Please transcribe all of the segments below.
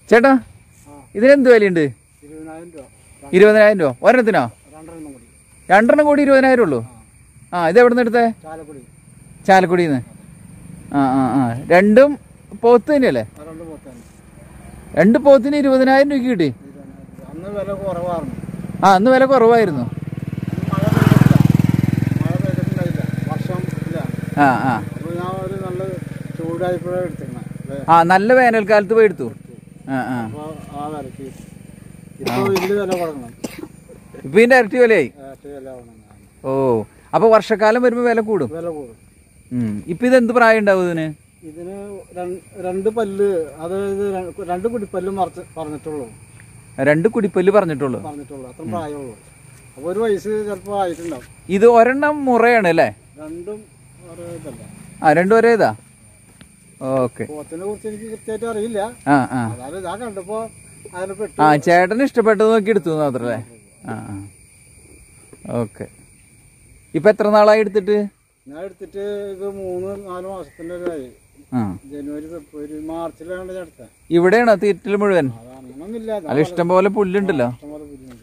ചേട്ടാ ഇതിനെന്ത് വിലയുണ്ട് ഇരുപതിനായിരം രൂപ ഇരുപതിനായിരം രൂപ ഒരെണ്ണത്തിനോ രണ്ടെണ്ണം കൂടി രണ്ടെണ്ണം കൂടി ഇരുപതിനായിരം ഉള്ളൂ ആ ഇത് എവിടെ നിന്ന് എടുത്തേ ചാലക്കുടി ചാലക്കുടിയിൽ നിന്ന് ആ ആ ആ രണ്ടും പോത്ത് തന്നെയല്ലേ ആ രണ്ട് പോത്താണ് രണ്ട് പോത്തിന് ഇരുപതിനായിരം രൂപയ്ക്ക് കിട്ടി അന്ന് വില കുറവായിരുന്നു ആ അന്ന് വില കുറവായിരുന്നു മഴ പെയ്തിട്ടില്ല മഴ പെയ്തിട്ടുണ്ടായില്ല വർഷം ഇല്ല ആ ആ അപ്പോൾ ഞാൻ ഒരു നല്ല ചൂടായപ്പോഴേ എടുത്തിരുന്നത് ആ നല്ല വേനൽക്കാലത്ത് പോയി എടുത്തു ആ ആ അപ്പോൾ ആ വിലക്ക് ഇപ്പോൾ വലിയ വില കൊടുക്കണം ഇപ്പൊ ഇതിന്റെ ഇരട്ടി വിലയായി ഏറ്റവും വില വേണം ഓ അപ്പൊ വർഷക്കാലം വരുമ്പോ വില കൂടും വില കൂടും ഉം. ഇപ്പൊ ഇത് എന്ത് പ്രായം ഉണ്ടാവും ഇതിന് ഇതിന് രണ്ട് രണ്ട് പല്ല് അതായത് ര- രണ്ട് കുടിപ്പല്ല് മറച്ച് പറഞ്ഞിട്ടുള്ളൂ രണ്ട് കുടിപ്പല്ല് പറഞ്ഞിട്ടുള്ളൂ പറഞ്ഞിട്ടുള്ളൂ അത്ര പ്രായമുള്ളൂ അപ്പോൾ ഒരു വയസ്സ് ചിലപ്പോൾ ആയിട്ടുണ്ടാവും ഇത് ഒരെണ്ണം മുറയാണ് അല്ലേ രണ്ടും ഒരു ഇതല്ല ആ രണ്ടും ഒരേ ഇതാ ഓക്കെ പോത്തിനെ കുറിച്ച് എനിക്ക് കൃത്യമായിട്ട് അറിയില്ല ആ ആ അതായത് ഞാൻ കണ്ടപ്പോൾ അതിനെ പെട്ടു ആ ചേട്ടന് ഇഷ്ടപ്പെട്ടത് നോക്കി എടുത്തു മാത്രല്ലേ ആ ആ ഓക്കെ ഇപ്പൊ എത്ര നാളായി എടുത്തിട്ട് ഞാൻ എടുത്തിട്ട് ഇത് മൂന്ന് നാല് മാസത്തിൻ്റെ ഒരായി ആ ജനുവരി ഫെബ്രുവരി മാർച്ചിലാണ് ഞാൻ എടുത്തത് ഇവിടെയാണോ തീറ്റൽ മുഴുവൻ അത് അങ്ങനൊന്നുമില്ല അല്ല ഇഷ്ടം പോലെ പുല്ലുണ്ടല്ലോ ഇഷ്ടംപോലെ ബുദ്ധിമുട്ട്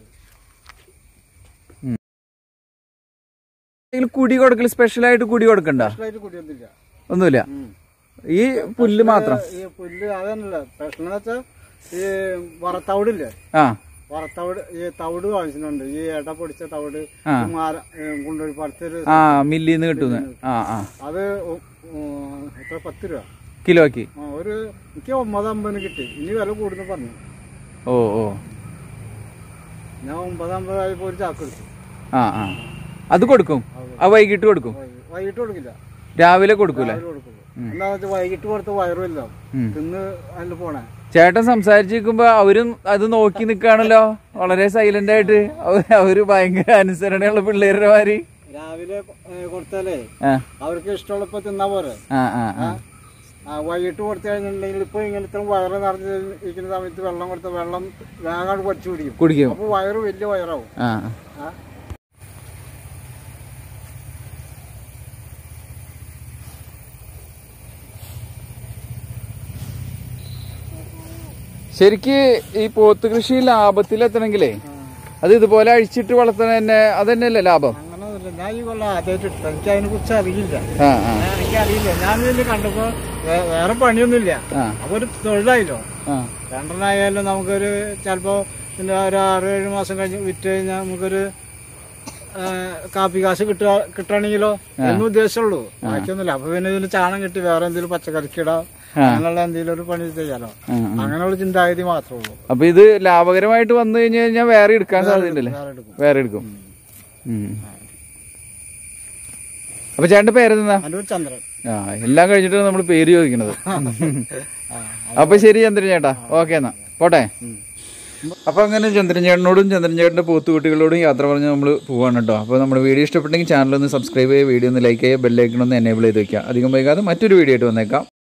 എന്തെങ്കിലും കുടി കൊടുക്കൽ സ്പെഷ്യൽ ആയിട്ട് കുടി കൊടുക്കണ്ട സ്പെഷ്യലായിട്ട് കുടിയൊന്നുമില്ല ഒന്നുമില്ല ഈ പുല്ല് മാത്രം ഈ പുല്ല് അതന്നല്ല സ്പെഷ്യൽ എന്ന് വെച്ചാൽ ഈ വറത്തവിടില്ലേ ആ വറത്തവിട് ഈ തവിട് വാങ്ങിച്ചിട്ടുണ്ട് ഈ ഇട പൊടിച്ച തവിട് ആ. ഈ മാല ഏ, കൊണ്ടുപോയി പറിച്ചൊരു ആ മില്ലിന്ന് കിട്ടുന്നത് ആ ആ അത് ഉ- ഉം, എത്ര പത്ത് രൂപ കിലോക്ക് ആ ഒരു എനിക്ക് ഒമ്പത് അമ്പതിന് കിട്ടി ഇനി വില കൂടുന്നു പറഞ്ഞു ഓ ഓ ഞാൻ ഒമ്പത് അമ്പതായപ്പോൾ ഒരു ചാക്ക് എടുത്തു ആ ആ അത് കൊടുക്കും ആ വൈകിട്ട് കൊടുക്കും വൈ- വൈകിട്ട് കൊടുക്കില്ല രാവിലെ കൊടുക്കൂലേ രാവിലെ കൊടുക്കുള്ളൂ എന്താ വെച്ചാൽ വൈകിട്ട് കൊടുത്ത് വയറുമില്ല ഉം. തിന്ന് അതിൽ പോണേ ചേട്ടൻ സംസാരിച്ചിരിക്കുമ്പോ അവരും അത് നോക്കി നിക്കാണല്ലോ വളരെ സൈലന്റ് ആയിട്ട് അവ- അവര് ഭയങ്കര അനുസരണയുള്ള പിള്ളേരുടെ മാതിരി രാവിലെ ഏ, കൊടുത്താലേ ആ അവർക്ക് ഇഷ്ടമുള്ളപ്പോ തിന്നാ പോരെ ആ ആ ആ ആ വൈകിട്ട് കൊടുത്തു കഴിഞ്ഞിട്ടുണ്ടെങ്കിൽ ഇപ്പൊ ഇങ്ങനത്തെ വയറ് നിറഞ്ഞ് ഇരിക്കുന്ന സമയത്ത് വെള്ളം കൊടുത്ത വെള്ളം വേഗം പൊടിച്ചു കുടിക്കും കുടിക്കും അപ്പൊ വയറ് വലിയ വയറാവും ആ ആ ശരിക്ക് ഈ പോത്ത് കൃഷി ലാഭത്തിലെത്തണമെങ്കിലേ അത് ഇതുപോലെ അഴിച്ചിട്ട് വളർത്തണ തന്നെ അത് തന്നെയല്ലേ ലാഭം അങ്ങനെ ഒന്നുമില്ല ഞാൻ ഈ കൊല്ലം ആദ്യമായിട്ട് ഇട്ടു എനിക്ക് അതിനെ കുറിച്ച് അറിയില്ല ആ ആ എനിക്ക് അറിയില്ല ഞാൻ ഇതിൽ കണ്ടപ്പോ വേ- വേറെ പണിയൊന്നുമില്ല ആ അപ്പൊ ഒരു തൊഴിലായല്ലോ ആ രണ്ടെണ്ണായാലും നമുക്കൊരു ചിലപ്പോ പിന്നെ ഒരു ആറ് ഏഴ് മാസം കഴിഞ്ഞ് വിറ്റ് കഴിഞ്ഞാൽ നമുക്കൊരു ആ, കാപ്പി കാശ് കിട്ടുക കിട്ടണമെങ്കിലോ എന്ന് ഉദ്ദേശമുള്ളൂ ബാക്കിയൊന്നുമില്ല അപ്പൊ പിന്നെ ഇതിന് ചാണം കിട്ടി വേറെ എന്തെങ്കിലും പച്ചക്കറിക്ക് ഇടാം അങ്ങനെയുള്ള എന്തെങ്കിലും ഒരു പണി ചെയ്യാലോ ആ, അങ്ങനെയുള്ള ചിന്താഗതി മാത്രമേ ഉള്ളൂ അപ്പൊ ഇത് ലാഭകരമായിട്ട് വന്നു കഴിഞ്ഞു കഴിഞ്ഞാൽ വേറെ എടുക്കാൻ സാധ്യതയുണ്ടല്ലേ വേറെ എടുക്കും വേറെ എടുക്കും ഉം. അപ്പൊ ചേട്ടന്റെ പേരെന്താ അനൂർ ചന്ദ്രൻ ആ എല്ലാം കഴിഞ്ഞിട്ടാണ് നമ്മൾ പേര് ചോദിക്കണത് ആ, അപ്പൊ ശരി ചന്ദ്രൻ ചേട്ടാ ഓക്കെ എന്നാ പോട്ടെ അപ്പൊ അങ്ങനെ ചന്ദ്രൻ ചേട്ടനോടും ചന്ദ്രൻ ചേട്ടന്റെ പോത്തുകുട്ടികളോടും യാത്ര പറഞ്ഞ് നമ്മൾ പോവാണ് കേട്ടോ അപ്പോൾ നമ്മുടെ വീഡിയോ ഇഷ്ടപ്പെട്ടെങ്കിൽ ചാനൽ ഒന്ന് സബ്സ്ക്രൈബ് ചെയ്യുക വീഡിയോ ഒന്ന് ലൈക്ക് ചെയ്യുക ബെല്ലൈക്കൺ ഒന്ന് എനേബിൾ ചെയ്ത് വെക്കുക അധികം വൈകാതെ മറ്റൊരു വീഡിയോ ആയിട്ട് വന്നേക്കാം